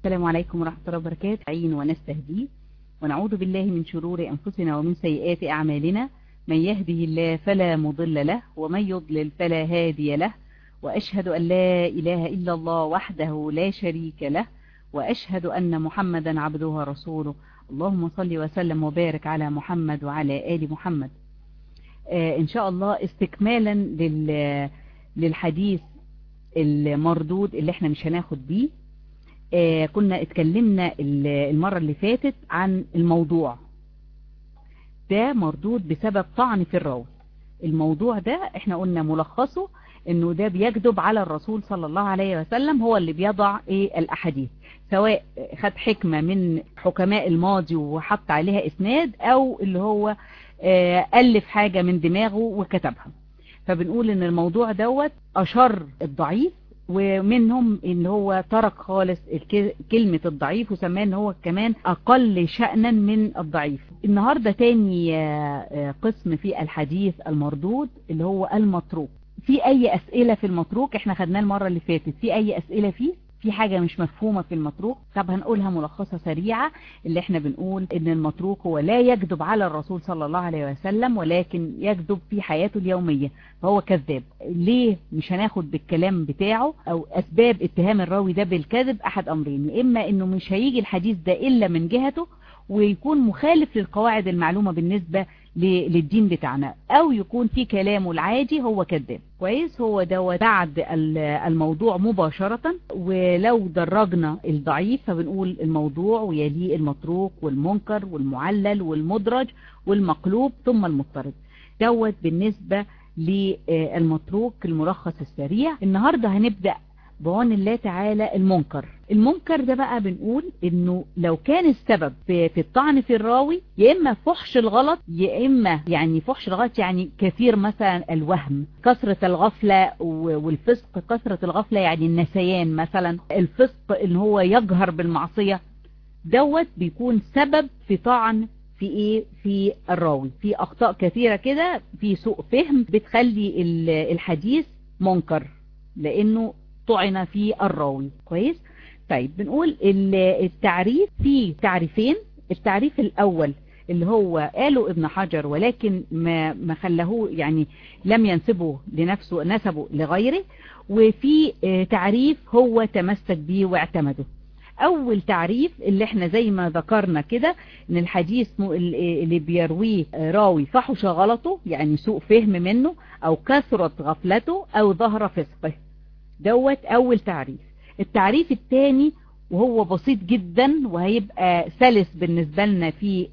السلام عليكم ورحمة الله وبركاته عين ونستهديه ونعوذ بالله من شرور أنفسنا ومن سيئات أعمالنا من يهده الله فلا مضل له ومن يضلل فلا هادي له وأشهد أن لا إله إلا الله وحده لا شريك له وأشهد أن محمدا عبده ورسوله اللهم صل وسلم وبارك على محمد وعلى آل محمد آه إن شاء الله استكمالا لل للحديث المردود اللي احنا مش هناخد بيه آه كنا اتكلمنا المرة اللي فاتت عن الموضوع ده مردود بسبب طعن في الراوي الموضوع ده احنا قلنا ملخصه انه ده بيكذب على الرسول صلى الله عليه وسلم هو اللي بيضع ايه الاحاديث سواء خد حكمة من حكماء الماضي وحط عليها اسناد او اللي هو آه الف حاجة من دماغه وكتبها فبنقول ان الموضوع دوت اشر الضعيف ومنهم ان هو ترك خالص كلمة الضعيف وسماه ان هو كمان اقل شأنا من الضعيف النهاردة تاني قسم في الحديث المردود اللي هو المتروك في اي اسئلة في المتروك احنا خدناه المرة اللي فاتت في اي اسئلة فيه في حاجة مش مفهومة في المتروك طب هنقولها ملخصة سريعة اللي احنا بنقول ان المتروك هو لا يكذب على الرسول صلى الله عليه وسلم ولكن يكذب في حياته اليومية فهو كذاب ليه مش هناخد بالكلام بتاعه او اسباب اتهام الراوي ده بالكذب احد امرين اما انه مش هيجي الحديث ده الا من جهته ويكون مخالف للقواعد المعلومة بالنسبة للدين بتاعنا او يكون في كلامه العادي هو كذاب كويس هو ده بعد الموضوع مباشرة ولو درجنا الضعيف فبنقول الموضوع ويليه المتروك والمنكر والمعلل والمدرج والمقلوب ثم المضطرد دوت بالنسبة للمتروك الملخص السريع النهاردة هنبدأ بعون الله تعالى المنكر المنكر ده بقى بنقول انه لو كان السبب في, في الطعن في الراوي يا اما فحش الغلط يا اما يعني فحش الغلط يعني كثير مثلا الوهم كثرة الغفلة والفسق كثرة الغفلة يعني النسيان مثلا الفسق ان هو يجهر بالمعصية دوت بيكون سبب في طعن في ايه في الراوي في اخطاء كثيرة كده في سوء فهم بتخلي الحديث منكر لانه طعن في الراوي كويس طيب بنقول التعريف في تعريفين التعريف الاول اللي هو قاله ابن حجر ولكن ما ما خلاه يعني لم ينسبه لنفسه نسبه لغيره وفي تعريف هو تمسك به واعتمده اول تعريف اللي احنا زي ما ذكرنا كده ان الحديث اللي بيرويه راوي فحش غلطه يعني سوء فهم منه او كثرة غفلته او ظهر فسقه دوت اول تعريف التعريف الثاني وهو بسيط جدا وهيبقى سلس بالنسبة لنا في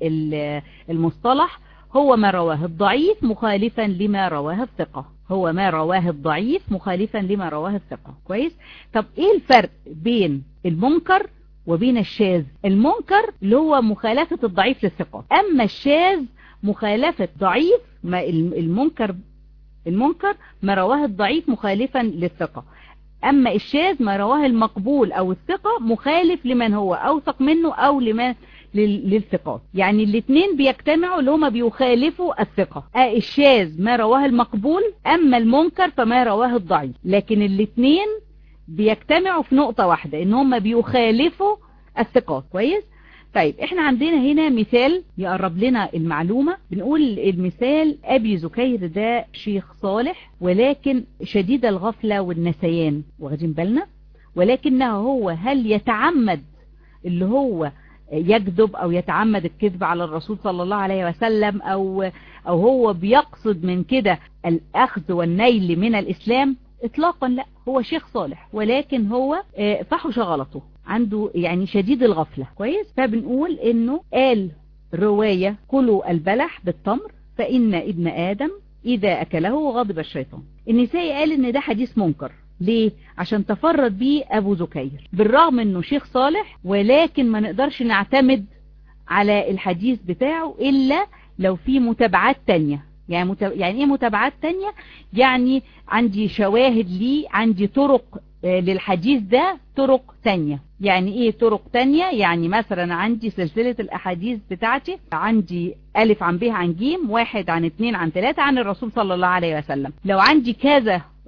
المصطلح هو ما رواه الضعيف مخالفا لما رواه الثقة هو ما رواه الضعيف مخالفا لما رواه الثقة كويس طب ايه الفرق بين المنكر وبين الشاذ المنكر اللي هو مخالفة الضعيف للثقة اما الشاذ مخالفة ضعيف ما المنكر المنكر ما رواه الضعيف مخالفا للثقة اما الشاذ ما رواه المقبول او الثقة مخالف لمن هو اوثق منه او لمن للثقات يعني الاثنين بيجتمعوا اللي هما بيخالفوا الثقة آه الشاذ ما رواه المقبول اما المنكر فما رواه الضعيف لكن الاثنين بيجتمعوا في نقطة واحدة ان هما بيخالفوا الثقات كويس طيب احنا عندنا هنا مثال يقرب لنا المعلومة بنقول المثال ابي زكير ده شيخ صالح ولكن شديد الغفلة والنسيان واخدين بالنا ولكنه هو هل يتعمد اللي هو يكذب او يتعمد الكذب على الرسول صلى الله عليه وسلم او او هو بيقصد من كده الاخذ والنيل من الاسلام اطلاقا لا هو شيخ صالح ولكن هو فحش غلطه عنده يعني شديد الغفلة كويس فبنقول انه قال رواية كلوا البلح بالتمر فإن ابن آدم إذا أكله غضب الشيطان النسائي قال ان ده حديث منكر ليه؟ عشان تفرد بيه أبو زكير بالرغم انه شيخ صالح ولكن ما نقدرش نعتمد على الحديث بتاعه إلا لو في متابعات تانية يعني, متاب... يعني ايه متابعات تانية يعني عندي شواهد ليه عندي طرق للحديث ده طرق تانية يعني ايه طرق تانية يعني مثلا عندي سلسلة الاحاديث بتاعتي عندي الف عن ب عن ج واحد عن اتنين عن تلاتة عن الرسول صلى الله عليه وسلم لو عندي كذا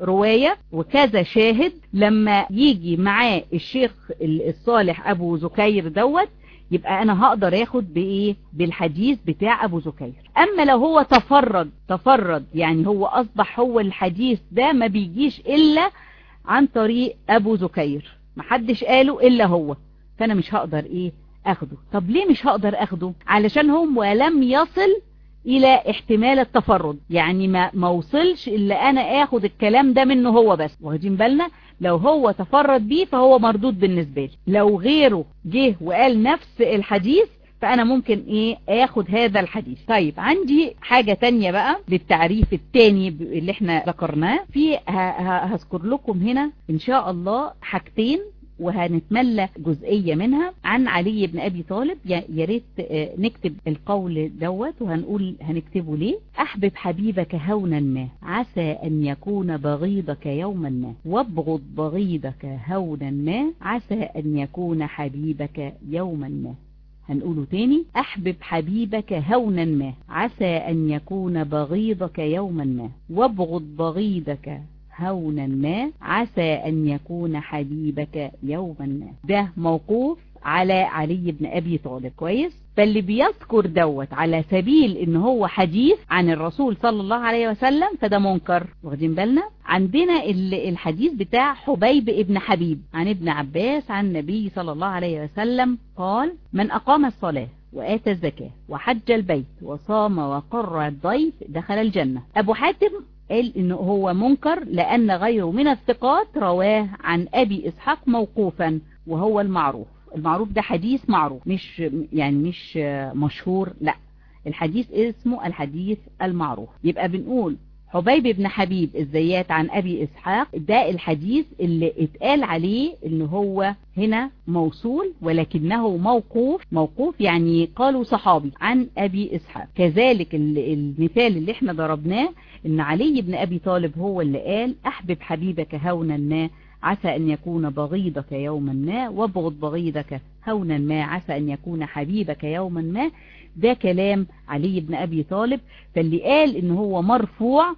رواية وكذا شاهد لما يجي معاه الشيخ الصالح ابو زكير دوت يبقى انا هقدر اخد بايه بالحديث بتاع ابو زكير اما لو هو تفرد تفرد يعني هو اصبح هو الحديث ده ما بيجيش الا عن طريق ابو زكير محدش قاله الا هو فانا مش هقدر ايه اخده طب ليه مش هقدر اخده علشان هم ولم يصل الى احتمال التفرد يعني ما ما وصلش الا انا اخد الكلام ده منه هو بس واخدين بالنا لو هو تفرد بيه فهو مردود بالنسبة لي لو غيره جه وقال نفس الحديث فانا ممكن ايه اخد هذا الحديث طيب عندي حاجة تانية بقى للتعريف التاني اللي احنا ذكرناه في هذكر لكم هنا ان شاء الله حاجتين وهنتملى جزئية منها عن علي بن أبي طالب يا ريت نكتب القول دوت وهنقول هنكتبه ليه أحبب حبيبك هونا ما عسى أن يكون بغيضك يوما ما وابغض بغيضك هونا ما عسى أن يكون حبيبك يوما ما هنقوله تاني أحبب حبيبك هونا ما عسى أن يكون بغيضك يوما ما وابغض بغيضك هونا ما عسى أن يكون حبيبك يوما ما ده موقوف على علي بن أبي طالب كويس فاللي بيذكر دوت على سبيل ان هو حديث عن الرسول صلى الله عليه وسلم فده منكر واخدين بالنا عندنا الحديث بتاع حبيب ابن حبيب عن ابن عباس عن النبي صلى الله عليه وسلم قال من أقام الصلاة وآتى الزكاة وحج البيت وصام وقر الضيف دخل الجنة أبو حاتم قال انه هو منكر لان غيره من الثقات رواه عن ابي اسحاق موقوفا وهو المعروف المعروف ده حديث معروف مش يعني مش مشهور لا الحديث اسمه الحديث المعروف يبقى بنقول حبيب بن حبيب الزيات عن ابي اسحاق ده الحديث اللي اتقال عليه ان هو هنا موصول ولكنه موقوف موقوف يعني قالوا صحابي عن ابي اسحاق كذلك المثال اللي احنا ضربناه ان علي بن ابي طالب هو اللي قال احبب حبيبك هونا ما عسى ان يكون بغيضك يوما ما وابغض بغيضك هونا ما عسى ان يكون حبيبك يوما ما ده كلام علي بن ابي طالب فاللي قال ان هو مرفوع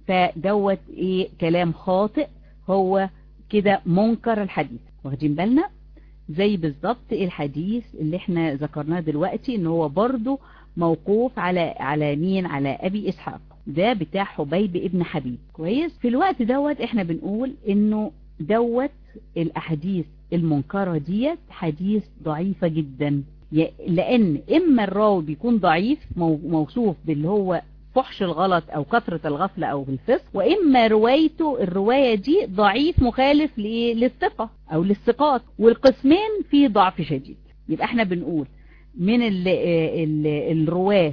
فدوت ايه كلام خاطئ هو كده منكر الحديث واخدين بالنا زي بالظبط الحديث اللي احنا ذكرناه دلوقتي ان هو برضو موقوف على على مين على ابي اسحاق ده بتاع حبيب ابن حبيب كويس في الوقت دوت احنا بنقول انه دوت الاحاديث المنكرة ديت حديث ضعيفة جدا لان اما الراوي بيكون ضعيف موصوف باللي هو فحش الغلط او كثرة الغفلة او بالفسق واما روايته الرواية دي ضعيف مخالف للثقة او للثقات والقسمين فيه ضعف شديد يبقى احنا بنقول من ال ال الرواه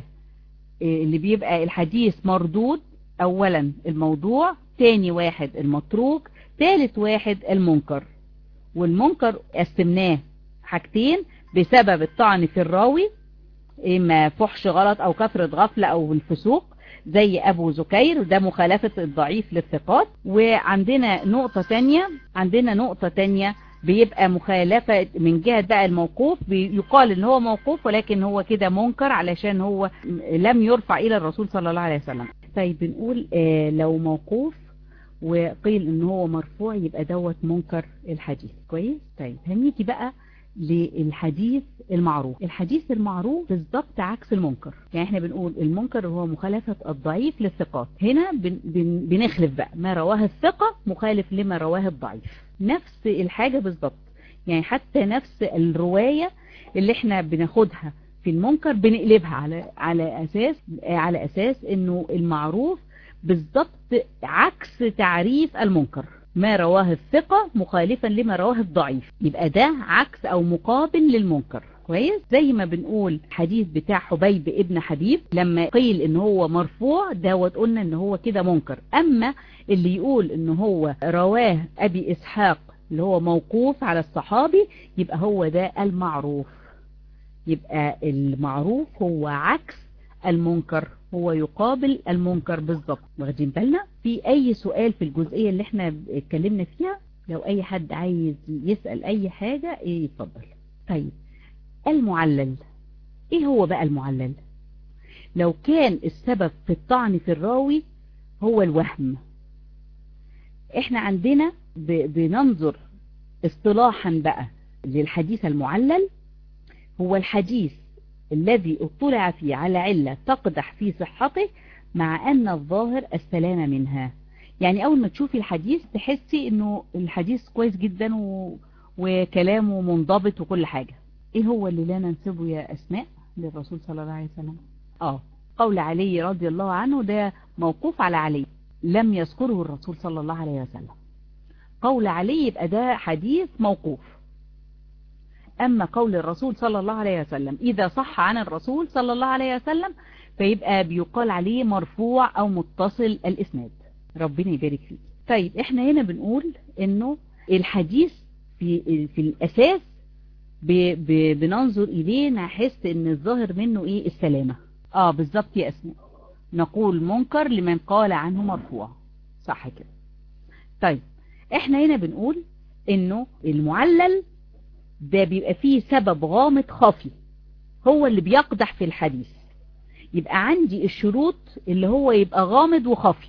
اللي بيبقى الحديث مردود اولا الموضوع تاني واحد المتروك ثالث واحد المنكر والمنكر قسمناه حاجتين بسبب الطعن في الراوي اما فحش غلط او كثرة غفلة او الفسوق زي ابو زكير ده مخالفة الضعيف للثقات وعندنا نقطة تانية عندنا نقطة تانية بيبقى مخالفة من جهة بقى الموقوف يقال ان هو موقوف ولكن هو كده منكر علشان هو لم يرفع الى الرسول صلى الله عليه وسلم طيب بنقول آه لو موقوف وقيل ان هو مرفوع يبقى دوت منكر الحديث كويس طيب هنيجي بقى للحديث المعروف الحديث المعروف بالضبط عكس المنكر يعني احنا بنقول المنكر هو مخالفة الضعيف للثقات هنا بن بن بنخلف بقى ما رواه الثقة مخالف لما رواه الضعيف نفس الحاجة بالضبط يعني حتى نفس الرواية اللي احنا بناخدها في المنكر بنقلبها على على اساس على اساس انه المعروف بالضبط عكس تعريف المنكر ما رواه الثقة مخالفا لما رواه الضعيف يبقى ده عكس او مقابل للمنكر كويس زي ما بنقول حديث بتاع حبيب ابن حبيب لما قيل ان هو مرفوع دوت قلنا ان هو كده منكر اما اللي يقول ان هو رواه ابي اسحاق اللي هو موقوف على الصحابي يبقى هو ده المعروف يبقى المعروف هو عكس المنكر هو يقابل المنكر بالظبط واخدين بالنا في اي سؤال في الجزئية اللي احنا اتكلمنا فيها لو اي حد عايز يسأل اي حاجة ايه يتفضل طيب المعلل ايه هو بقى المعلل لو كان السبب في الطعن في الراوي هو الوهم احنا عندنا بننظر اصطلاحا بقى للحديث المعلل هو الحديث الذي اطلع فيه على علة تقدح في صحته مع أن الظاهر السلامة منها يعني أول ما تشوفي الحديث تحسي أنه الحديث كويس جدا و... وكلامه منضبط وكل حاجة إيه هو اللي لا ننسبه يا أسماء للرسول صلى الله عليه وسلم آه قول علي رضي الله عنه ده موقوف على علي لم يذكره الرسول صلى الله عليه وسلم قول علي يبقى ده حديث موقوف أما قول الرسول صلى الله عليه وسلم إذا صح عن الرسول صلى الله عليه وسلم فيبقى بيقال عليه مرفوع أو متصل الإسناد ربنا يبارك فيك طيب احنا هنا بنقول انه الحديث في, في الأساس ب ب بننظر إليه نحس ان الظاهر منه ايه السلامة اه بالظبط يا أسماء نقول منكر لمن قال عنه مرفوع صح كده طيب احنا هنا بنقول انه المعلل ده بيبقى فيه سبب غامض خفي هو اللي بيقدح في الحديث يبقى عندي الشروط اللي هو يبقى غامض وخفي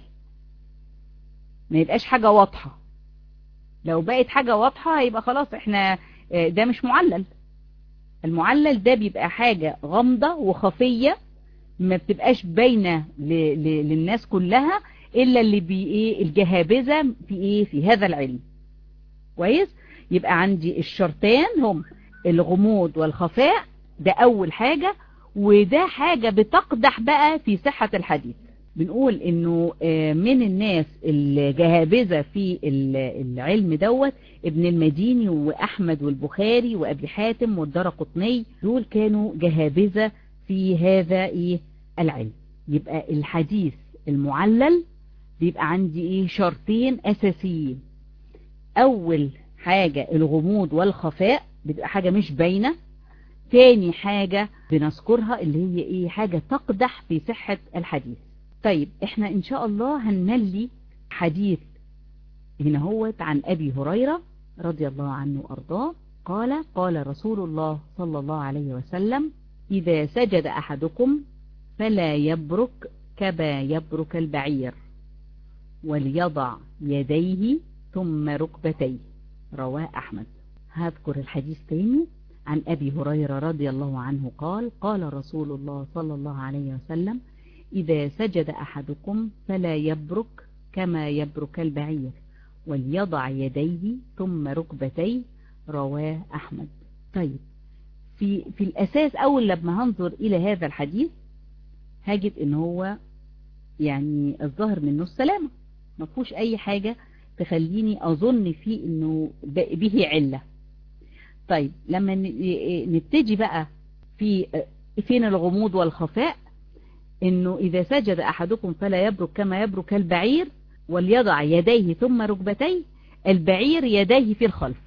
ما يبقاش حاجة واضحة لو بقت حاجة واضحة يبقى خلاص احنا ده مش معلل المعلل ده بيبقى حاجة غامضة وخفية ما بتبقاش باينة للناس كلها الا اللي بي ايه الجهابذة في ايه في هذا العلم كويس يبقى عندي الشرطان هم الغموض والخفاء ده اول حاجة وده حاجة بتقدح بقى في صحة الحديث بنقول انه من الناس الجهابذة في العلم دوت ابن المديني واحمد والبخاري وابي حاتم والدرقطني دول كانوا جهابذة في هذا ايه العلم يبقى الحديث المعلل بيبقى عندي ايه شرطين اساسيين اول حاجة الغموض والخفاء بتبقى حاجة مش باينة تاني حاجة بنذكرها اللي هي ايه حاجة تقدح في صحة الحديث طيب احنا ان شاء الله هنملي حديث هنا هو عن ابي هريرة رضي الله عنه وارضاه قال قال رسول الله صلى الله عليه وسلم اذا سجد احدكم فلا يبرك كما يبرك البعير وليضع يديه ثم ركبتيه رواه أحمد هذكر الحديث تاني عن أبي هريرة رضي الله عنه قال قال رسول الله صلى الله عليه وسلم إذا سجد أحدكم فلا يبرك كما يبرك البعير وليضع يديه ثم ركبتيه رواه أحمد طيب في, في الأساس أول لما هنظر إلى هذا الحديث هجد إن هو يعني الظاهر منه السلامة ما فيهوش أي حاجة تخليني أظن فيه إنه به علة طيب لما نبتدي بقى في فين الغموض والخفاء إنه إذا سجد أحدكم فلا يبرك كما يبرك البعير وليضع يديه ثم ركبتيه البعير يديه في الخلف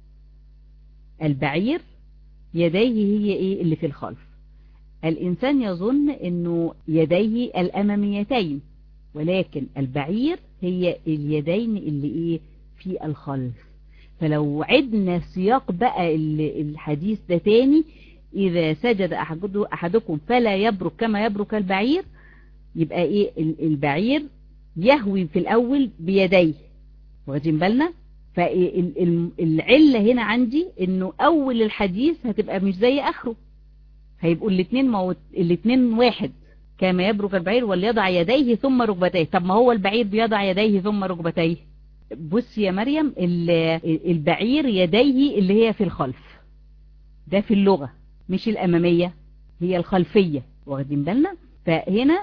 البعير يديه هي إيه اللي في الخلف الإنسان يظن أنه يديه الأماميتين ولكن البعير هي اليدين اللي إيه في الخلف فلو عدنا سياق بقى الحديث ده تاني إذا سجد أحدكم فلا يبرك كما يبرك البعير يبقى إيه البعير يهوي في الأول بيديه واخدين بالنا فالعلة هنا عندي انه اول الحديث هتبقى مش زي اخره هيبقوا الاثنين موت الاثنين واحد كما يبرك البعير وليضع يديه ثم ركبتيه طب ما هو البعير بيضع يديه ثم ركبتيه بص يا مريم البعير يديه اللي هي في الخلف ده في اللغة مش الأمامية هي الخلفية واخدين بالنا فهنا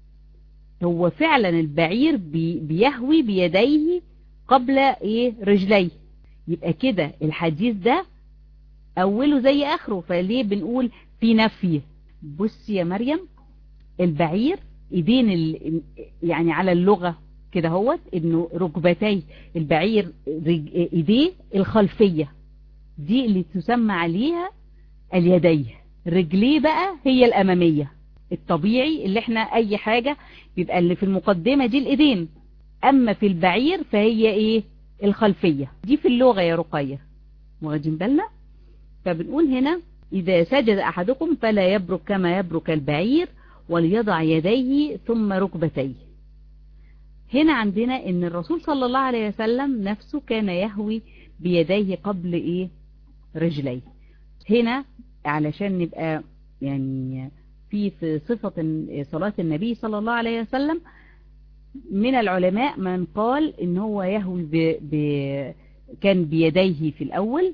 هو فعلا البعير بي بيهوي بيديه قبل ايه رجليه يبقى كده الحديث ده اوله زي اخره فليه بنقول في نفي بص يا مريم البعير ايدين ال... يعني على اللغة كده هوت انه ركبتي البعير رج... ايديه الخلفية دي اللي تسمى عليها اليديه رجليه بقى هي الامامية الطبيعي اللي احنا اي حاجة بيبقى اللي في المقدمة دي الايدين اما في البعير فهي ايه الخلفية دي في اللغة يا رقية واخدين بالنا فبنقول هنا اذا سجد احدكم فلا يبرك كما يبرك البعير وليضع يديه ثم ركبتيه هنا عندنا ان الرسول صلى الله عليه وسلم نفسه كان يهوي بيديه قبل ايه رجليه هنا علشان نبقى يعني في في صفة صلاة النبي صلى الله عليه وسلم من العلماء من قال ان هو يهوي ب ب كان بيديه في الاول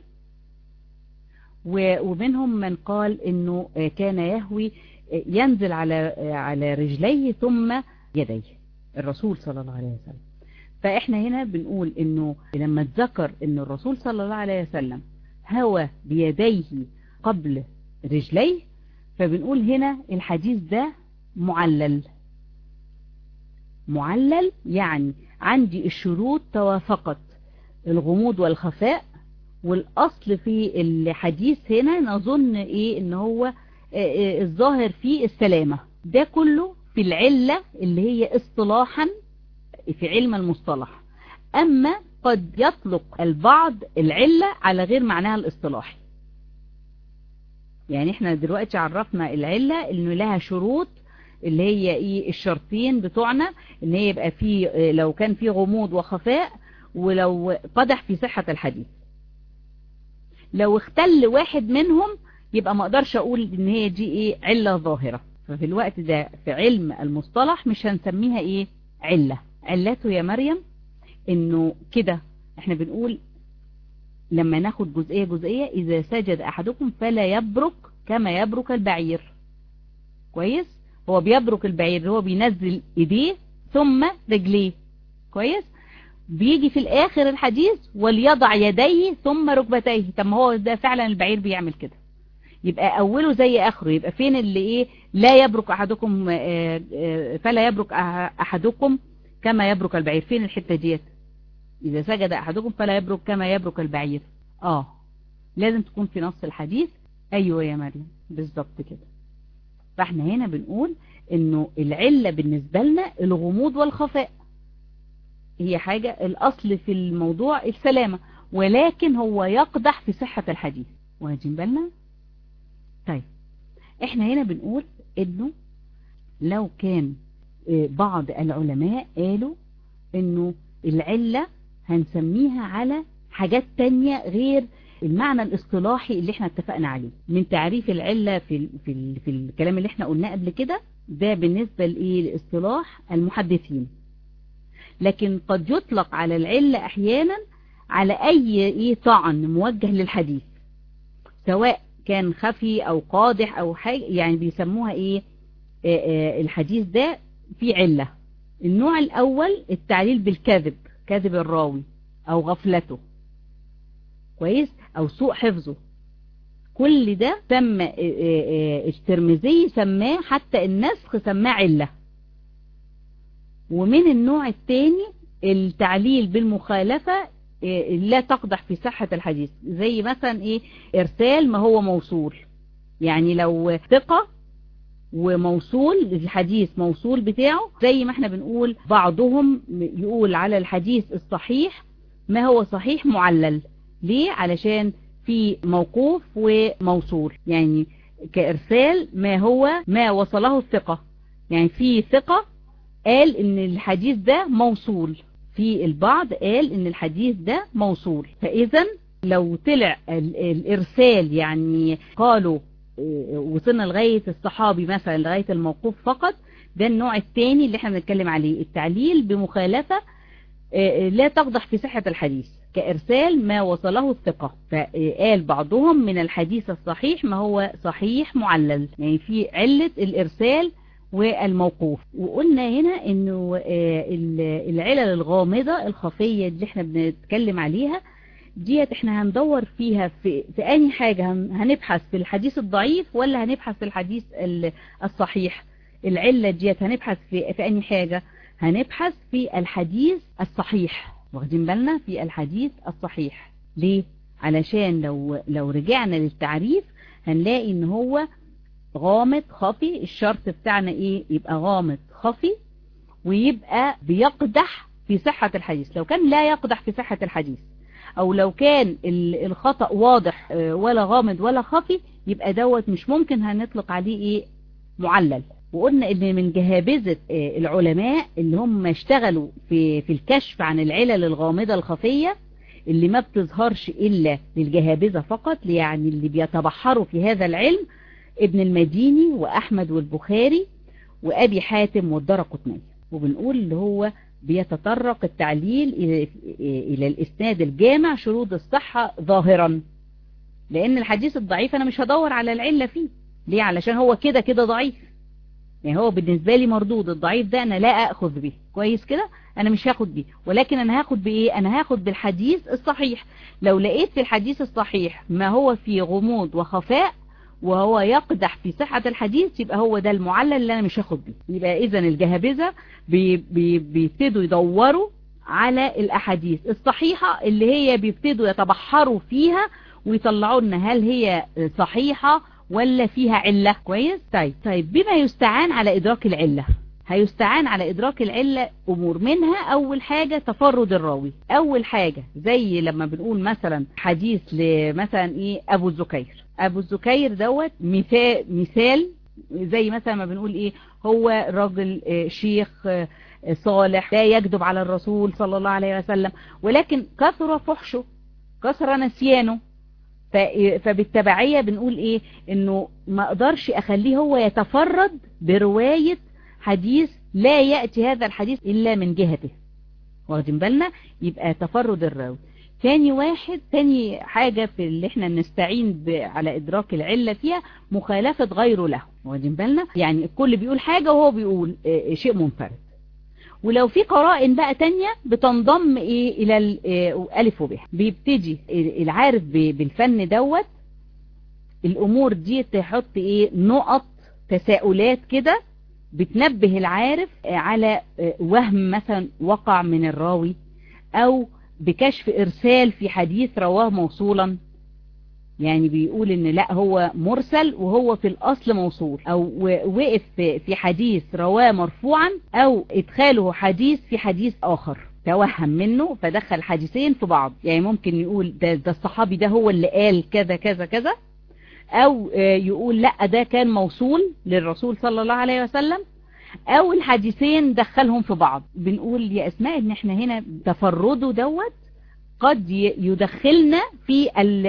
ومنهم من قال انه كان يهوي ينزل على على رجليه ثم يديه الرسول صلى الله عليه وسلم فاحنا هنا بنقول انه لما اتذكر ان الرسول صلى الله عليه وسلم هوى بيديه قبل رجليه فبنقول هنا الحديث ده معلل معلل يعني عندي الشروط توافقت الغموض والخفاء والاصل في الحديث هنا نظن ايه ان هو الظاهر فيه السلامة ده كله في العلة اللي هي اصطلاحا في علم المصطلح اما قد يطلق البعض العلة على غير معناها الاصطلاحي يعني احنا دلوقتي عرفنا العلة انه لها شروط اللي هي ايه الشرطين بتوعنا ان هي يبقى في لو كان في غموض وخفاء ولو قدح في صحة الحديث لو اختل واحد منهم يبقى ما اقدرش اقول ان هي دي ايه علة ظاهرة ففي الوقت ده في علم المصطلح مش هنسميها ايه علة علته يا مريم انه كده احنا بنقول لما ناخد جزئية جزئية اذا سجد احدكم فلا يبرك كما يبرك البعير كويس هو بيبرك البعير هو بينزل ايديه ثم رجليه كويس بيجي في الاخر الحديث وليضع يديه ثم ركبتيه طب ما هو ده فعلا البعير بيعمل كده يبقى اوله زي اخره يبقى فين اللي ايه لا يبرك احدكم فلا يبرك احدكم كما يبرك البعير فين الحتة ديت اذا سجد احدكم فلا يبرك كما يبرك البعير اه لازم تكون في نص الحديث ايوه يا مريم بالظبط كده فاحنا هنا بنقول انه العلة بالنسبة لنا الغموض والخفاء هي حاجة الاصل في الموضوع السلامة ولكن هو يقدح في صحة الحديث واخدين بالنا طيب احنا هنا بنقول انه لو كان بعض العلماء قالوا انه العلة هنسميها على حاجات تانية غير المعنى الاصطلاحي اللي احنا اتفقنا عليه من تعريف العلة في, في, ال في الكلام اللي احنا قلناه قبل كده ده بالنسبة لإيه لاصطلاح المحدثين لكن قد يطلق على العلة احيانا على اي ايه طعن موجه للحديث سواء كان خفي او قادح او حاجة يعني بيسموها ايه آآ آآ الحديث ده في علة النوع الاول التعليل بالكذب كذب الراوي او غفلته كويس او سوء حفظه كل ده تم الترمذي سماه حتى النسخ سماه علة ومن النوع الثاني التعليل بالمخالفة لا تقدح في صحة الحديث زي مثلا ايه ارسال ما هو موصول يعني لو ثقة وموصول الحديث موصول بتاعه زي ما احنا بنقول بعضهم يقول على الحديث الصحيح ما هو صحيح معلل ليه علشان في موقوف وموصول يعني كإرسال ما هو ما وصله الثقة يعني في ثقة قال ان الحديث ده موصول في البعض قال ان الحديث ده موصول فاذا لو طلع الارسال يعني قالوا وصلنا لغاية الصحابي مثلا لغاية الموقوف فقط ده النوع الثاني اللي احنا بنتكلم عليه التعليل بمخالفة لا تقضح في صحة الحديث كإرسال ما وصله الثقة فقال بعضهم من الحديث الصحيح ما هو صحيح معلل يعني في علة الإرسال والموقوف وقلنا هنا انه العلل الغامضة الخفية اللي احنا بنتكلم عليها ديت احنا هندور فيها في, في اي حاجة هنبحث في الحديث الضعيف ولا هنبحث في الحديث الصحيح العلة ديت هنبحث في, في اي حاجة هنبحث في الحديث الصحيح واخدين بالنا في الحديث الصحيح ليه علشان لو لو رجعنا للتعريف هنلاقي ان هو غامض خفي الشرط بتاعنا ايه يبقى غامض خفي ويبقى بيقدح في صحة الحديث لو كان لا يقدح في صحة الحديث او لو كان الخطأ واضح ولا غامض ولا خفي يبقى دوت مش ممكن هنطلق عليه ايه معلل وقلنا ان من جهابذة العلماء اللي هم اشتغلوا في, في الكشف عن العلل الغامضة الخفية اللي ما بتظهرش الا للجهابذة فقط يعني اللي بيتبحروا في هذا العلم ابن المديني واحمد والبخاري وابي حاتم والدرقطني وبنقول اللي هو بيتطرق التعليل الى الاسناد الجامع شروط الصحة ظاهرا لان الحديث الضعيف انا مش هدور على العلة فيه ليه علشان هو كده كده ضعيف يعني هو بالنسبة لي مردود الضعيف ده انا لا اخذ به كويس كده انا مش هاخد بيه ولكن انا هاخد بايه انا هاخد بالحديث الصحيح لو لقيت في الحديث الصحيح ما هو في غموض وخفاء وهو يقدح في صحة الحديث يبقى هو ده المعلل اللي انا مش هاخد بيه يبقى اذا الجهابذة بي بي بيبتدوا يدوروا على الاحاديث الصحيحة اللي هي بيبتدوا يتبحروا فيها ويطلعوا لنا هل هي صحيحة ولا فيها علة كويس طيب طيب بما يستعان على ادراك العلة هيستعان على ادراك العلة امور منها اول حاجة تفرد الراوي اول حاجة زي لما بنقول مثلا حديث لمثلا ايه ابو الزكير ابو الزكير دوت مثال مثال زي مثلا ما بنقول ايه هو راجل شيخ صالح لا يكذب على الرسول صلى الله عليه وسلم ولكن كثر فحشه كثر نسيانه فبالتبعية بنقول ايه انه ما اقدرش اخليه هو يتفرد برواية حديث لا يأتي هذا الحديث الا من جهته واخدين بالنا يبقى تفرد الراوي تاني واحد تاني حاجة في اللي احنا نستعين على ادراك العلة فيها مخالفة غيره له واخدين بالنا يعني الكل بيقول حاجة وهو بيقول اه شيء منفرد ولو في قرائن بقى تانية بتنضم ايه الى الالف وب بيبتدي العارف بالفن دوت الامور دي تحط ايه نقط تساؤلات كده بتنبه العارف على وهم مثلا وقع من الراوي او بكشف ارسال في حديث رواه موصولا يعني بيقول ان لا هو مرسل وهو في الاصل موصول او وقف في حديث رواه مرفوعا او ادخاله حديث في حديث اخر توهم منه فدخل حديثين في بعض يعني ممكن يقول ده, ده الصحابي ده هو اللي قال كذا كذا كذا او يقول لا ده كان موصول للرسول صلى الله عليه وسلم او الحديثين دخلهم في بعض بنقول يا اسماء ان احنا هنا تفرده دوت قد يدخلنا في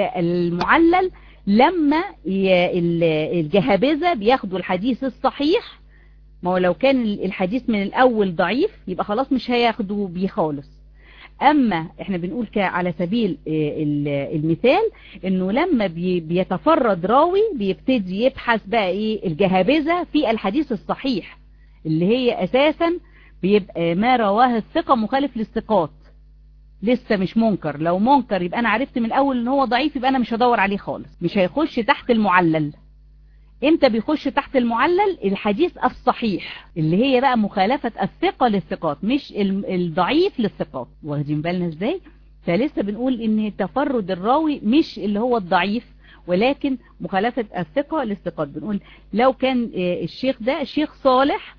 المعلل لما الجهابذة بياخدوا الحديث الصحيح ما هو لو كان الحديث من الاول ضعيف يبقى خلاص مش هياخدوا بيه خالص اما احنا بنقول على سبيل المثال انه لما بيتفرد راوي بيبتدي يبحث بقى ايه الجهابذة في الحديث الصحيح اللي هي اساسا بيبقى ما رواه الثقة مخالف للثقات لسه مش منكر لو منكر يبقى انا عرفت من الاول ان هو ضعيف يبقى انا مش هدور عليه خالص مش هيخش تحت المعلل امتى بيخش تحت المعلل الحديث الصحيح اللي هي بقى مخالفة الثقة للثقات مش الضعيف للثقات واخدين بالنا ازاي فلسه بنقول ان تفرد الراوي مش اللي هو الضعيف ولكن مخالفة الثقة للثقات بنقول لو كان الشيخ ده شيخ صالح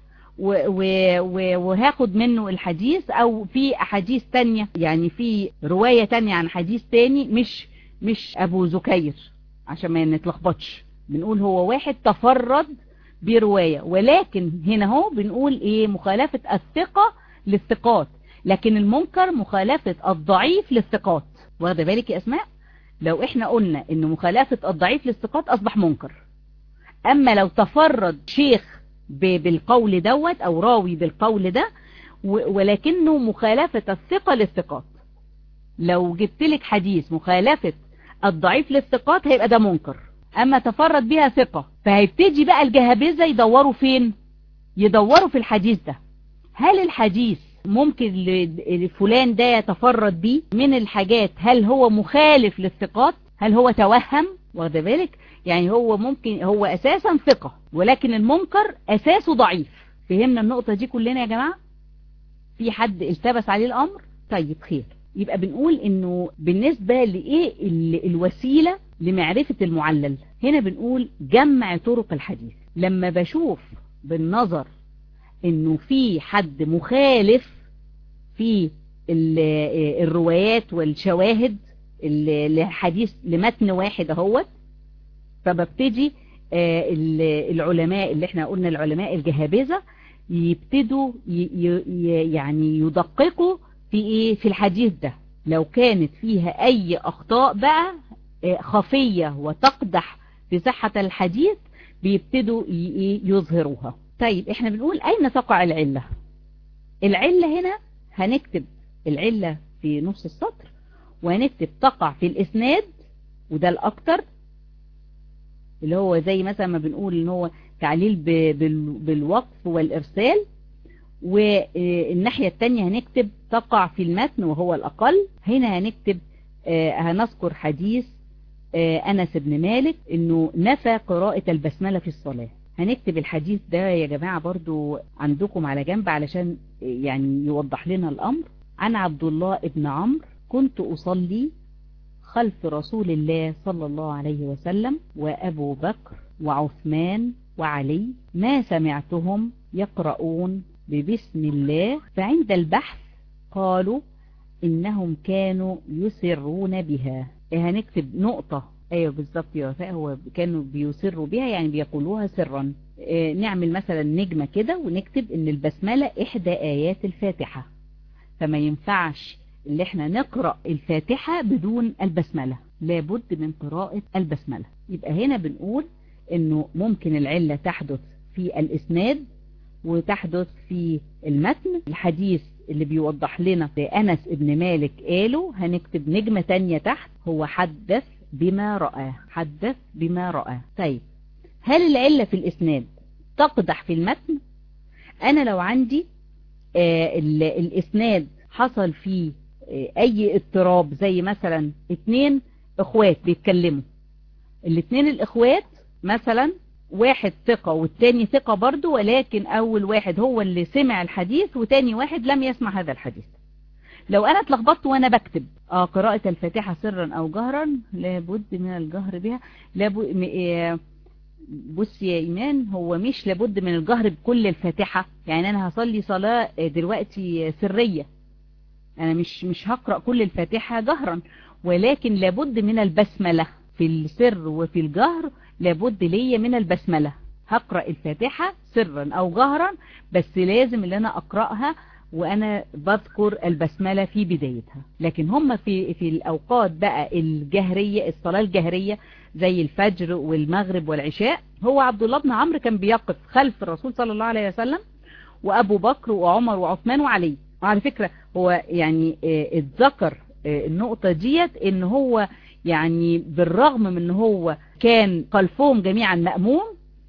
وهاخد منه الحديث او في احاديث تانية يعني في رواية تانية عن حديث تاني مش مش ابو زكير عشان ما نتلخبطش بنقول هو واحد تفرد برواية ولكن هنا هو بنقول ايه مخالفة الثقة للثقات لكن المنكر مخالفة الضعيف للثقات واخده بالك يا اسماء لو احنا قلنا ان مخالفة الضعيف للثقات اصبح منكر اما لو تفرد شيخ بالقول دوت او راوي بالقول ده ولكنه مخالفة الثقة للثقات لو جبت لك حديث مخالفة الضعيف للثقات هيبقى ده منكر اما تفرد بها ثقة فهيبتدي بقى الجهابذة يدوروا فين يدوروا في الحديث ده هل الحديث ممكن لفلان ده يتفرد بيه من الحاجات هل هو مخالف للثقات هل هو توهم واخد بالك يعني هو ممكن هو اساسا ثقة ولكن المنكر اساسه ضعيف فهمنا النقطة دي كلنا يا جماعة في حد التبس عليه الامر طيب خير يبقى بنقول انه بالنسبة لايه الوسيلة لمعرفة المعلل هنا بنقول جمع طرق الحديث لما بشوف بالنظر انه في حد مخالف في الروايات والشواهد لحديث لمتن واحد اهوت فببتدي العلماء اللي احنا قلنا العلماء الجهابذة يبتدوا يعني يدققوا في ايه في الحديث ده لو كانت فيها اي اخطاء بقى خفية وتقدح في صحة الحديث بيبتدوا يظهروها طيب احنا بنقول اين تقع العلة العلة هنا هنكتب العلة في نص السطر وهنكتب تقع في الاسناد وده الاكتر اللي هو زي مثلا ما بنقول ان هو تعليل بالوقف والارسال والناحية التانية هنكتب تقع في المتن وهو الاقل هنا هنكتب هنذكر حديث أنس بن مالك انه نفى قراءة البسملة في الصلاة هنكتب الحديث ده يا جماعة برضو عندكم على جنب علشان يعني يوضح لنا الأمر عن عبد الله ابن عمرو كنت أصلي خلف رسول الله صلى الله عليه وسلم وأبو بكر وعثمان وعلي ما سمعتهم يقرؤون ببسم الله فعند البحث قالوا إنهم كانوا يسرون بها هنكتب نقطة ايوه بالظبط يا وفاء هو كانوا بيسروا بها يعني بيقولوها سرا اه نعمل مثلا نجمة كده ونكتب ان البسملة احدى ايات الفاتحة فما ينفعش اللي احنا نقرأ الفاتحة بدون البسملة لابد من قراءة البسملة يبقى هنا بنقول انه ممكن العلة تحدث في الاسناد وتحدث في المتن الحديث اللي بيوضح لنا أنس ابن مالك قاله هنكتب نجمة تانية تحت هو حدث بما رأى حدث بما رأى طيب هل العلة في الإسناد تقدح في المتن أنا لو عندي آه الإسناد حصل فيه آه أي اضطراب زي مثلا اتنين اخوات بيتكلموا الاتنين الاخوات مثلا واحد ثقة والتاني ثقة برضو ولكن اول واحد هو اللي سمع الحديث وتاني واحد لم يسمع هذا الحديث لو انا اتلخبطت وانا بكتب اه قراءة الفاتحة سرا او جهرا لابد من الجهر بها لابد اه بص يا ايمان هو مش لابد من الجهر بكل الفاتحة يعني انا هصلي صلاة دلوقتي سرية انا مش مش هقرأ كل الفاتحة جهرا ولكن لابد من البسملة في السر وفي الجهر لابد ليا من البسملة هقرأ الفاتحة سرا او جهرا بس لازم اللي انا اقرأها وانا بذكر البسملة في بدايتها لكن هم في في الاوقات بقى الجهرية الصلاة الجهرية زي الفجر والمغرب والعشاء هو عبد الله بن عمرو كان بيقف خلف الرسول صلى الله عليه وسلم وابو بكر وعمر وعثمان وعلي وعلى فكرة هو يعني اتذكر النقطة ديت ان هو يعني بالرغم من ان هو كان خلفهم جميعا مأموم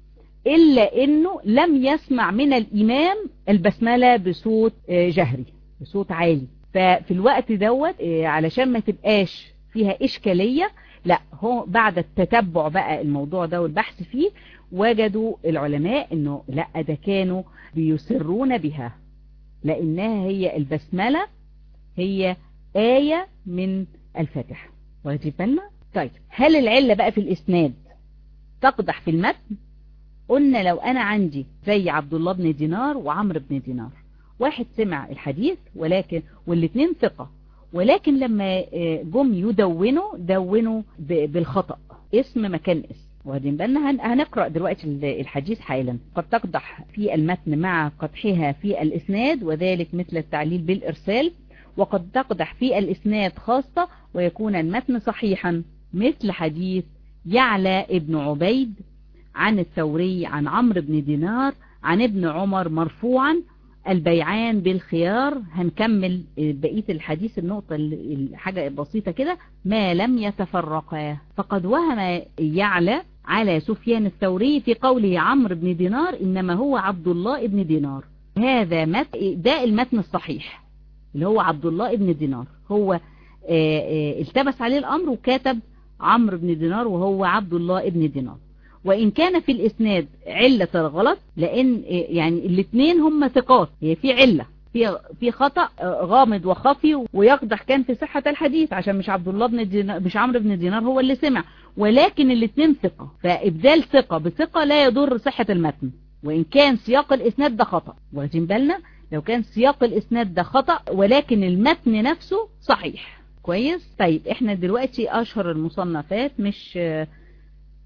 إلا أنه لم يسمع من الإمام البسملة بصوت جهري بصوت عالي ففي الوقت دوت علشان ما تبقاش فيها إشكالية لا هو بعد التتبع بقى الموضوع ده والبحث فيه وجدوا العلماء أنه لا ده كانوا بيسرون بها لأنها هي البسملة هي آية من الفاتحة واخدين بالنا طيب هل العلة بقى في الإسناد تقدح في المتن قلنا لو أنا عندي زي عبد الله بن دينار وعمرو بن دينار واحد سمع الحديث ولكن والاثنين ثقة ولكن لما جم يدونوا دونوا بالخطأ اسم مكان اسم واخدين بالنا هنقرأ دلوقتي الحديث حالا قد تقدح في المتن مع قدحها في الإسناد وذلك مثل التعليل بالإرسال وقد تقدح في الإسناد خاصة ويكون المتن صحيحا مثل حديث يعلى ابن عبيد عن الثوري عن عمرو بن دينار عن ابن عمر مرفوعا البيعان بالخيار هنكمل بقية الحديث النقطة الحاجة بسيطة كده ما لم يتفرقا فقد وهم يعلى على سفيان الثوري في قوله عمرو بن دينار إنما هو عبد الله بن دينار هذا مت ده المتن الصحيح اللي هو عبد الله بن دينار هو اه اه التبس عليه الأمر وكتب عمرو بن دينار وهو عبد الله بن دينار وإن كان في الإسناد علة الغلط لأن يعني الاثنين هم ثقات هي في علة في في خطأ غامض وخفي ويقدح كان في صحة الحديث عشان مش عبد الله بن دينار مش عمرو بن دينار هو اللي سمع ولكن الاثنين ثقة فإبدال ثقة بثقة لا يضر صحة المتن وإن كان سياق الإسناد ده خطأ واخدين بالنا لو كان سياق الإسناد ده خطأ ولكن المتن نفسه صحيح كويس طيب احنا دلوقتي أشهر المصنفات مش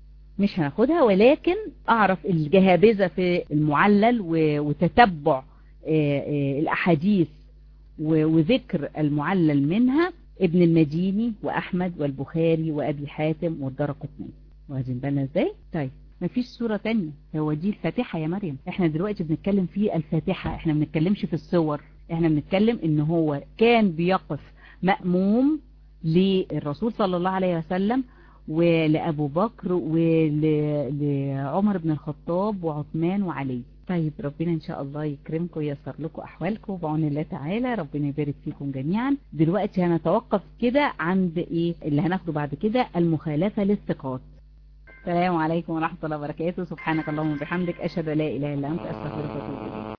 مش هناخدها ولكن اعرف الجهابذة في المعلل وتتبع الاحاديث وذكر المعلل منها ابن المديني واحمد والبخاري وابي حاتم والدرقطني واخدين بالنا ازاي طيب مفيش صورة تانية هو دي الفاتحة يا مريم احنا دلوقتي بنتكلم في الفاتحة احنا بنتكلمش في الصور احنا بنتكلم ان هو كان بيقف مأموم للرسول صلى الله عليه وسلم ولأبو بكر ولعمر بن الخطاب وعثمان وعلي طيب ربنا ان شاء الله يكرمكم وييسر لكم احوالكم بعون الله تعالى ربنا يبارك فيكم جميعا دلوقتي هنتوقف كده عند ايه اللي هناخده بعد كده المخالفة للثقات السلام عليكم ورحمة الله وبركاته سبحانك اللهم وبحمدك أشهد لا إله إلا أنت أستغفرك وأتوب إليك